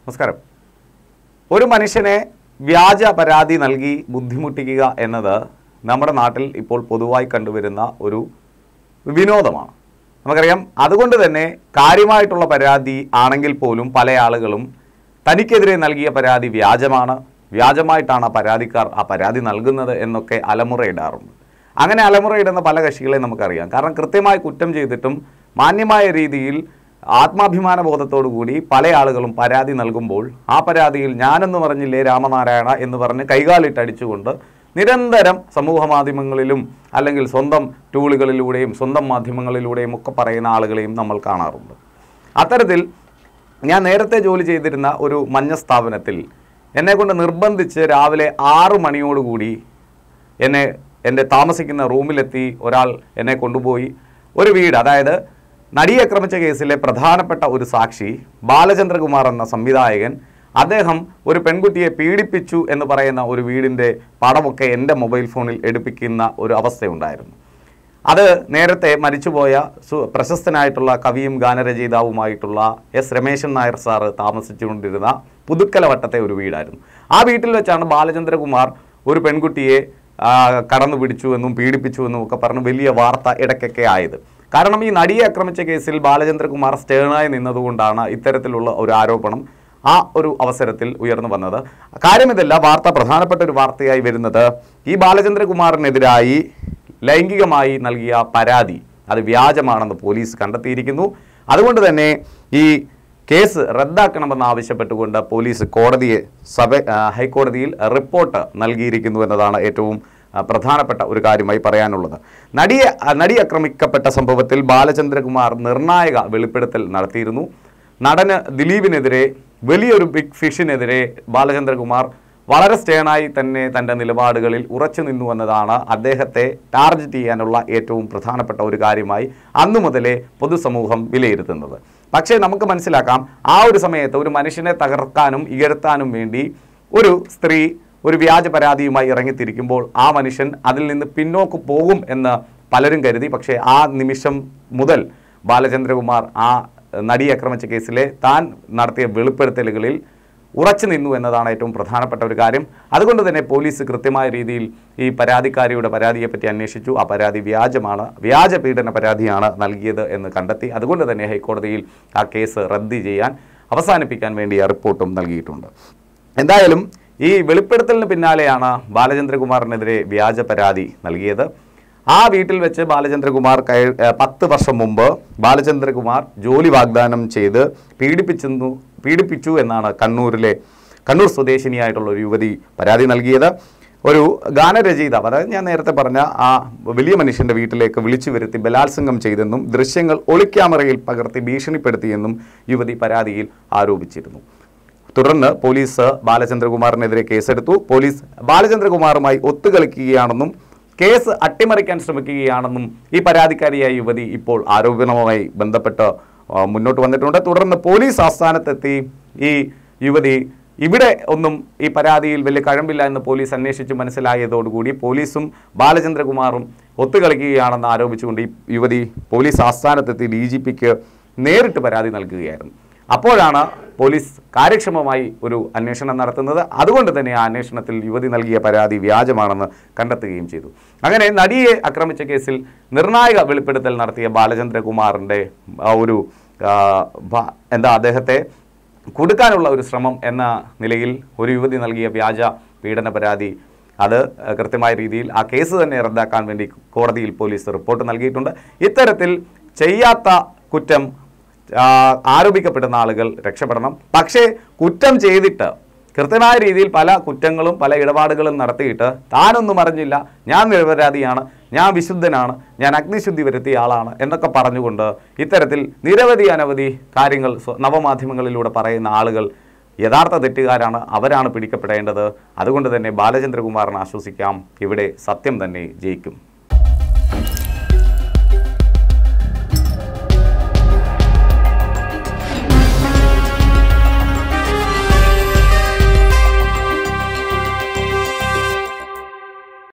നമസ്കാരം ഒരു മനുഷ്യനെ വ്യാജ പരാതി നൽകി ബുദ്ധിമുട്ടിക്കുക എന്നത് നമ്മുടെ നാട്ടിൽ ഇപ്പോൾ പൊതുവായി കണ്ടുവരുന്ന ഒരു വിനോദമാണ് നമുക്കറിയാം അതുകൊണ്ട് തന്നെ കാര്യമായിട്ടുള്ള പരാതി ആണെങ്കിൽ പോലും പല ആളുകളും തനിക്കെതിരെ നൽകിയ പരാതി വ്യാജമാണ് വ്യാജമായിട്ടാണ് ആ പരാതിക്കാർ ആ പരാതി നൽകുന്നത് എന്നൊക്കെ അലമുറയിടാറുണ്ട് അങ്ങനെ അലമുറയിടുന്ന പല കക്ഷികളെ നമുക്കറിയാം കാരണം കൃത്യമായി കുറ്റം ചെയ്തിട്ടും മാന്യമായ രീതിയിൽ ആത്മാഭിമാന ബോധത്തോടു കൂടി പല ആളുകളും പരാതി നൽകുമ്പോൾ ആ പരാതിയിൽ ഞാനെന്ന് പറഞ്ഞില്ലേ രാമനാരായണ എന്ന് പറഞ്ഞ് കൈകാലിട്ടടിച്ചുകൊണ്ട് നിരന്തരം സമൂഹ മാധ്യമങ്ങളിലും അല്ലെങ്കിൽ സ്വന്തം ടൂളുകളിലൂടെയും സ്വന്തം മാധ്യമങ്ങളിലൂടെയും ഒക്കെ പറയുന്ന ആളുകളെയും നമ്മൾ കാണാറുണ്ട് അത്തരത്തിൽ ഞാൻ നേരത്തെ ജോലി ചെയ്തിരുന്ന ഒരു മഞ്ഞ സ്ഥാപനത്തിൽ എന്നെ കൊണ്ട് നിർബന്ധിച്ച് രാവിലെ ആറു മണിയോടുകൂടി എന്നെ എൻ്റെ താമസിക്കുന്ന റൂമിലെത്തി ഒരാൾ എന്നെ കൊണ്ടുപോയി ഒരു വീട് അതായത് നടിയെ ആക്രമിച്ച കേസിലെ പ്രധാനപ്പെട്ട ഒരു സാക്ഷി ബാലചന്ദ്രകുമാർ എന്ന സംവിധായകൻ അദ്ദേഹം ഒരു പെൺകുട്ടിയെ പീഡിപ്പിച്ചു എന്ന് പറയുന്ന ഒരു വീടിൻ്റെ പടമൊക്കെ എൻ്റെ മൊബൈൽ ഫോണിൽ എടുപ്പിക്കുന്ന ഒരു അവസ്ഥയുണ്ടായിരുന്നു അത് നേരത്തെ മരിച്ചുപോയ സു പ്രശസ്തനായിട്ടുള്ള കവിയും ഗാനരചയിതാവുമായിട്ടുള്ള എസ് രമേശൻ നായർ സാറ് താമസിച്ചുകൊണ്ടിരുന്ന പുതുക്കല വട്ടത്തെ ഒരു വീടായിരുന്നു ആ വീട്ടിൽ വെച്ചാണ് ബാലചന്ദ്രകുമാർ ഒരു പെൺകുട്ടിയെ ആ, കടന്നു പിടിച്ചു എന്നും പീഡിപ്പിച്ചു എന്നും ഒക്കെ പറഞ്ഞ് വലിയ വാർത്ത ഇടയ്ക്കൊക്കെ ആയത് കാരണം ഈ നടിയെ ആക്രമിച്ച കേസിൽ ബാലചന്ദ്രകുമാർ സ്റ്റേണായി നിന്നതുകൊണ്ടാണ് ഇത്തരത്തിലുള്ള ഒരു ആരോപണം ആ ഒരു അവസരത്തിൽ ഉയർന്നു വന്നത് കാര്യം ഇതല്ല വാർത്ത പ്രധാനപ്പെട്ട ഒരു വാർത്തയായി വരുന്നത് ഈ ബാലചന്ദ്രകുമാറിനെതിരായി ലൈംഗികമായി നൽകിയ പരാതി അത് വ്യാജമാണെന്ന് പോലീസ് കണ്ടെത്തിയിരിക്കുന്നു അതുകൊണ്ട് തന്നെ ഈ കേസ് റദ്ദാക്കണമെന്ന് ആവശ്യപ്പെട്ടുകൊണ്ട് പോലീസ് കോടതിയെ സഭ ആ, ഹൈക്കോടതിയിൽ റിപ്പോർട്ട് നൽകിയിരിക്കുന്നു എന്നതാണ് ഏറ്റവും ആ, പ്രധാനപ്പെട്ട ഒരു കാര്യമായി പറയാനുള്ളത് നടിയെ ആ, നടി ആക്രമിക്കപ്പെട്ട സംഭവത്തിൽ ബാലചന്ദ്രകുമാർ നിർണായക വെളിപ്പെടുത്തൽ നടത്തിയിരുന്നു നടന് ദിലീപിനെതിരെ വലിയൊരു ബിഗ് ഫിഷിനെതിരെ ബാലചന്ദ്രകുമാർ വളരെ സ്റ്റേണായി തന്നെ തൻ്റെ നിലപാടുകളിൽ ഉറച്ചു നിന്നു എന്നതാണ് അദ്ദേഹത്തെ ടാർഗറ്റ് ചെയ്യാനുള്ള ഏറ്റവും പ്രധാനപ്പെട്ട ഒരു കാര്യമായി അന്നു മുതലേ പൊതുസമൂഹം വിലയിരുത്തുന്നത് പക്ഷേ നമുക്ക് മനസ്സിലാക്കാം ആ ഒരു സമയത്ത് ഒരു മനുഷ്യനെ തകർക്കാനും ഇകഴ്ത്താനും വേണ്ടി ഒരു സ്ത്രീ ഒരു വ്യാജ പരാതിയുമായി ഇറങ്ങിത്തിരിക്കുമ്പോൾ ആ മനുഷ്യൻ അതിൽ നിന്ന് പിന്നോക്ക് പോകും എന്ന് പലരും കരുതി പക്ഷേ ആ നിമിഷം മുതൽ ബാലചന്ദ്രകുമാർ ആ നടിയെ ആക്രമിച്ച കേസിലെ താൻ നടത്തിയ വെളിപ്പെടുത്തലുകളിൽ ഉറച്ചു നിന്നു എന്നതാണ് ഏറ്റവും പ്രധാനപ്പെട്ട ഒരു കാര്യം അതുകൊണ്ട് തന്നെ പോലീസ് കൃത്യമായ രീതിയിൽ ഈ പരാതിക്കാരിയുടെ പരാതിയെപ്പറ്റി അന്വേഷിച്ചു ആ പരാതി വ്യാജമാണ് വ്യാജ പീഡന പരാതിയാണ് നൽകിയത് എന്ന് കണ്ടെത്തി അതുകൊണ്ട് തന്നെ ഹൈക്കോടതിയിൽ ആ കേസ് റദ്ദ് ചെയ്യാൻ അവസാനിപ്പിക്കാൻ വേണ്ടി ആ റിപ്പോർട്ടും നൽകിയിട്ടുണ്ട് എന്തായാലും ഈ വെളിപ്പെടുത്തലിന് പിന്നാലെയാണ് ബാലചന്ദ്രകുമാറിനെതിരെ വ്യാജ പരാതി നൽകിയത് ആ വീട്ടിൽ വെച്ച് ബാലചന്ദ്രകുമാർ കഴി ഏഹ് പത്ത് വർഷം മുമ്പ് ബാലചന്ദ്രകുമാർ ജോലി വാഗ്ദാനം ചെയ്ത് പീഡിപ്പിച്ചെന്നു പീഡിപ്പിച്ചു എന്നാണ് കണ്ണൂരിലെ കണ്ണൂർ സ്വദേശിനിയായിട്ടുള്ള ഒരു യുവതി പരാതി നൽകിയത് ഒരു ഗാനരചയിതാവ് അതായത് ഞാൻ നേരത്തെ പറഞ്ഞ ആ വലിയ മനുഷ്യൻ്റെ വീട്ടിലേക്ക് വിളിച്ചു വരുത്തി ബലാത്സംഗം ചെയ്തെന്നും ദൃശ്യങ്ങൾ ഒളിക്യാമറയിൽ പകർത്തി ഭീഷണിപ്പെടുത്തിയെന്നും യുവതി പരാതിയിൽ ആരോപിച്ചിരുന്നു തുടർന്ന് പോലീസ് ബാലചന്ദ്രകുമാറിനെതിരെ കേസെടുത്തു പോലീസ് ബാലചന്ദ്രകുമാറുമായി ഒത്തുകളിക്കുകയാണെന്നും കേസ് അട്ടിമറിക്കാൻ ശ്രമിക്കുകയാണെന്നും ഈ പരാതിക്കാരിയായ യുവതി ഇപ്പോൾ ആരോപണവുമായി ബന്ധപ്പെട്ട് ആ, മുന്നോട്ട് വന്നിട്ടുണ്ട് തുടർന്ന് പോലീസ് ആസ്ഥാനത്തെത്തി ഈ യുവതി ഇവിടെ ഒന്നും ഈ പരാതിയിൽ വലിയ കഴമ്പില്ല എന്ന് പോലീസ് അന്വേഷിച്ച് മനസ്സിലായതോടുകൂടി പോലീസും ബാലചന്ദ്രകുമാറും ഒത്തുകളിക്കുകയാണെന്ന് ആരോപിച്ചുകൊണ്ട് ഈ യുവതി പോലീസ് ആസ്ഥാനത്തെത്തി ഡി ജി പിക്ക് നേരിട്ട് പരാതി നൽകുകയായിരുന്നു അപ്പോഴാണ് പോലീസ് കാര്യക്ഷമമായി ഒരു അന്വേഷണം നടത്തുന്നത് അതുകൊണ്ട് തന്നെ ആ അന്വേഷണത്തിൽ യുവതി നൽകിയ പരാതി വ്യാജമാണെന്ന് കണ്ടെത്തുകയും ചെയ്തു അങ്ങനെ നടിയെ ആക്രമിച്ച കേസിൽ നിർണായക വെളിപ്പെടുത്തൽ നടത്തിയ ബാലചന്ദ്രകുമാറിൻ്റെ ആ ഒരു ആ, ഭ- എന്താ അദ്ദേഹത്തെ കൊടുക്കാനുള്ള ഒരു ശ്രമം എന്ന നിലയിൽ ഒരു യുവതി നൽകിയ വ്യാജ പീഡന പരാതി അത് അഹ്, കൃത്യമായ രീതിയിൽ ആ കേസ് തന്നെ റദ്ദാക്കാൻ വേണ്ടി കോടതിയിൽ പോലീസ് റിപ്പോർട്ട് നൽകിയിട്ടുണ്ട് ഇത്തരത്തിൽ ചെയ്യാത്ത കുറ്റം ആ, ആരോപിക്കപ്പെടുന്ന ആളുകൾ രക്ഷപ്പെടണം പക്ഷേ കുറ്റം ചെയ്തിട്ട് കൃത്യമായ രീതിയിൽ പല കുറ്റങ്ങളും പല ഇടപാടുകളും നടത്തിയിട്ട് താനൊന്നും അറിഞ്ഞില്ല ഞാൻ നിരപരാധിയാണ് ഞാൻ വിശുദ്ധനാണ് ഞാൻ അഗ്നിശുദ്ധി വരുത്തിയ ആളാണ് എന്നൊക്കെ പറഞ്ഞുകൊണ്ട് ഇത്തരത്തിൽ നിരവധി അനവധി കാര്യങ്ങൾ സ്വ- നവമാധ്യമങ്ങളിലൂടെ പറയുന്ന ആളുകൾ യഥാർത്ഥ തെറ്റുകാരാണ് അവരാണ് പിടിക്കപ്പെടേണ്ടത് അതുകൊണ്ട് തന്നെ ബാലചന്ദ്രകുമാറിനെ ആശ്വസിക്കാം ഇവിടെ സത്യം തന്നെ ജയിക്കും